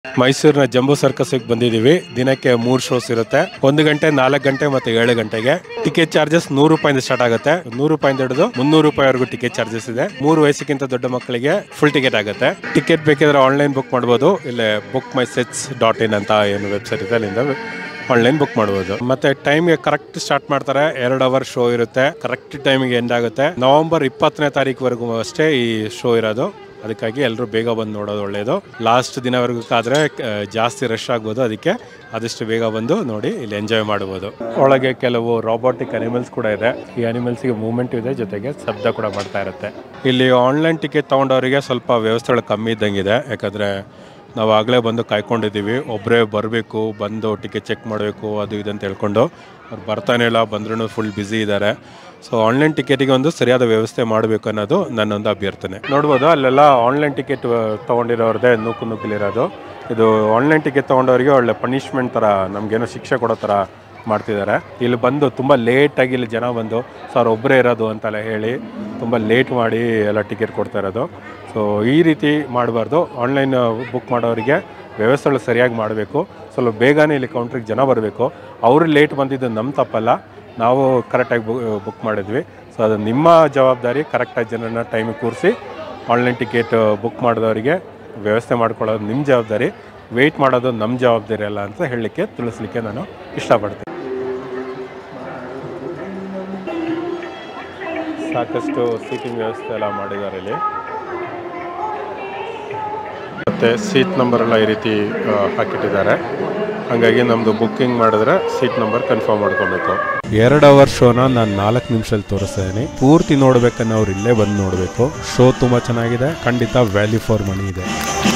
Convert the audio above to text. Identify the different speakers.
Speaker 1: ಮೈಸೂರಿನ ಜಂಬೂ ಸರ್ಕಸ್ಗೆ ಬಂದಿದ್ದೀವಿ ದಿನಕ್ಕೆ ಮೂರು ಶೋಸ್ ಇರುತ್ತೆ ಒಂದು ಗಂಟೆ ನಾಲ್ಕು ಗಂಟೆ ಮತ್ತೆ ಏಳು ಗಂಟೆಗೆ ಟಿಕೆಟ್ ಚಾರ್ಜಸ್ ನೂರು ರೂಪಾಯಿಂದ ಸ್ಟಾರ್ಟ್ ಆಗುತ್ತೆ ನೂರು ರೂಪಾಯಿಂದ ಹಿಡಿದು ಮುನ್ನೂರು ರೂಪಾಯಿವರೆಗೂ ಟಿಕೆಟ್ ಚಾರ್ಜಸ್ ಇದೆ ಮೂರು ವಯಸ್ಸಿಗಿಂತ ದೊಡ್ಡ ಮಕ್ಕಳಿಗೆ ಫುಲ್ ಟಿಕೆಟ್ ಆಗುತ್ತೆ ಟಿಕೆಟ್ ಬೇಕಿದ್ರೆ ಆನ್ಲೈನ್ ಬುಕ್ ಮಾಡ್ಬೋದು ಇಲ್ಲೇ book my seats dot in ಅಂತ ಏನು ವೆಬ್ಸೈಟ್ ಇದೆ ಅಲ್ಲಿಂದ ಆನ್ಲೈನ್ ಬುಕ್ ಮಾಡ್ಬೋದು ಮತ್ತೆ ಟೈಮ್ಗೆ ಕರೆಕ್ಟ್ ಸ್ಟಾರ್ಟ್ ಮಾಡ್ತಾರೆ ಎರಡು ಅವರ್ ಶೋ ಇರುತ್ತೆ ಕರೆಕ್ಟ್ ಟೈಮಿಗೆ ಎಂಡ್ ಆಗುತ್ತೆ ನವೆಂಬರ್ ಇಪ್ಪತ್ತನೇ ತಾರೀಕುವರೆಗೂ ಅಷ್ಟೇ ಈ ಶೋ ಇರೋದು ಅದಕ್ಕಾಗಿ ಎಲ್ಲರೂ ಬೇಗ ಬಂದು ನೋಡೋದು ಒಳ್ಳೆಯದು ಲಾಸ್ಟ್ ದಿನವರೆಗೂ ಕಾದ್ರೆ ಆ, ಜಾಸ್ತಿ ರಶ್ ಆಗ್ಬೋದು ಅದಕ್ಕೆ ಆದಷ್ಟು ಬೇಗ ಬಂದು ನೋಡಿ ಇಲ್ಲಿ ಎಂಜಾಯ್ ಮಾಡ್ಬೋದು ಒಳಗೆ ಕೆಲವು ರಾಬೋಟಿಕ್ ಅನಿಮಲ್ಸ್ ಕೂಡ ಇದೆ ಈ ಅನಿಮಲ್ಸ್ಗೆ ಮೂವ್ಮೆಂಟ್ ಇದೆ ಜೊತೆಗೆ ಶಬ್ದ ಕೂಡ ಮಾಡ್ತಾ ಇರುತ್ತೆ ಇಲ್ಲಿ ಆನ್ಲೈನ್ ಟಿಕೆಟ್ ತೊಗೊಂಡವರಿಗೆ ಸ್ವಲ್ಪ ವ್ಯವಸ್ಥೆಗಳು ಕಮ್ಮಿ ಇದ್ದಂಗಿದೆ ಯಾಕಂದರೆ ನಾವು ಆಗಲೇ ಬಂದು ಕಾಯ್ಕೊಂಡಿದ್ದೀವಿ ಒಬ್ಬರೇ ಬರಬೇಕು ಬಂದು ಟಿಕೆಟ್ ಚೆಕ್ ಮಾಡಬೇಕು ಅದು ಇದು ಅಂತ ಹೇಳ್ಕೊಂಡು ಅವ್ರು ಬರ್ತಾನೆ ಇಲ್ಲ ಬಂದ್ರೂ ಫುಲ್ ಬ್ಯುಸಿ ಇದ್ದಾರೆ ಸೊ ಆನ್ಲೈನ್ ಟಿಕೆಟಿಗೆ ಒಂದು ಸರಿಯಾದ ವ್ಯವಸ್ಥೆ ಮಾಡಬೇಕು ಅನ್ನೋದು ನನ್ನೊಂದು ಅಭ್ಯರ್ಥನೆ ನೋಡ್ಬೋದು ಅಲ್ಲೆಲ್ಲ ಆನ್ಲೈನ್ ಟಿಕೆಟ್ ತೊಗೊಂಡಿರೋರದೇ ನೂಕು ನುಗ್ಗಲಿರೋದು ಇದು ಆನ್ಲೈನ್ ಟಿಕೆಟ್ ತೊಗೊಂಡವರಿಗೆ ಒಳ್ಳೆ ಪನಿಷ್ಮೆಂಟ್ ಥರ ನಮಗೇನೋ ಶಿಕ್ಷೆ ಕೊಡೋ ಥರ ಮಾಡ್ತಿದ್ದಾರೆ ಇಲ್ಲಿ ಬಂದು ತುಂಬ ಲೇಟಾಗಿ ಇಲ್ಲಿ ಜನ ಬಂದು ಸರ್ ಒಬ್ಬರೇ ಇರೋದು ಅಂತೆಲ್ಲ ಹೇಳಿ ತುಂಬ ಲೇಟ್ ಮಾಡಿ ಎಲ್ಲ ಟಿಕೆಟ್ ಕೊಡ್ತಾ ಇರೋದು ಸೊ ಈ ರೀತಿ ಮಾಡಬಾರ್ದು ಆನ್ಲೈನ್ ಬುಕ್ ಮಾಡೋರಿಗೆ ವ್ಯವಸ್ಥೆಗಳು ಸರಿಯಾಗಿ ಮಾಡಬೇಕು ಸ್ವಲ್ಪ ಬೇಗನೆ ಇಲ್ಲಿ ಕೌಂಟ್ರಿಗೆ ಜನ ಬರಬೇಕು ಅವರು ಲೇಟ್ ಬಂದಿದ್ದು ನಮ್ಮ ತಪ್ಪಲ್ಲ ನಾವು ಕರೆಕ್ಟಾಗಿ ಬುಕ್ ಮಾಡಿದ್ವಿ ಸೊ ಅದು ನಿಮ್ಮ ಜವಾಬ್ದಾರಿ ಕರೆಕ್ಟಾಗಿ ಜನರನ್ನ ಟೈಮಿಗೆ ಕೂರಿಸಿ ಆನ್ಲೈನ್ ಟಿಕೆಟ್ ಬುಕ್ ಮಾಡಿದವರಿಗೆ ವ್ಯವಸ್ಥೆ ಮಾಡ್ಕೊಳ್ಳೋದು ನಿಮ್ಮ ಜವಾಬ್ದಾರಿ ವೆಯ್ಟ್ ಮಾಡೋದು ನಮ್ಮ ಜವಾಬ್ದಾರಿ ಅಲ್ಲ ಅಂತ ಹೇಳಲಿಕ್ಕೆ ತಿಳಿಸ್ಲಿಕ್ಕೆ ನಾನು ಇಷ್ಟಪಡ್ತೀನಿ ಸಾಕಷ್ಟು ಸೀಟಿಂಗ್ ವ್ಯವಸ್ಥೆ ಎಲ್ಲ ಮಾಡಿದ್ದಾರೆ ಇಲ್ಲಿ ಮತ್ತು ಸೀಟ್ ನಂಬರ್ ಎಲ್ಲ ಈ ರೀತಿ ಆ, ಹಾಕಿಟ್ಟಿದ್ದಾರೆ ಹಾಗಾಗಿ ನಮ್ಮದು ಬುಕ್ಕಿಂಗ್ ಮಾಡಿದ್ರೆ ಸೀಟ್ ನಂಬರ್ ಕನ್ಫರ್ಮ್ ಮಾಡ್ಕೊಬೇಕು ಎರಡು ಅವರ್ ಶೋನ ನಾನು ನಾಲ್ಕು ನಿಮಿಷದಲ್ಲಿ ತೋರಿಸ್ತಾ ಇದ್ದೀನಿ ಪೂರ್ತಿ ನೋಡ್ಬೇಕನ್ನೋರು ಇಲ್ಲೇ ಬಂದು ನೋಡಬೇಕು ಶೋ ತುಂಬ ಚೆನ್ನಾಗಿದೆ ಖಂಡಿತ ವ್ಯಾಲ್ಯೂ ಫಾರ್ ಮನಿ ಇದೆ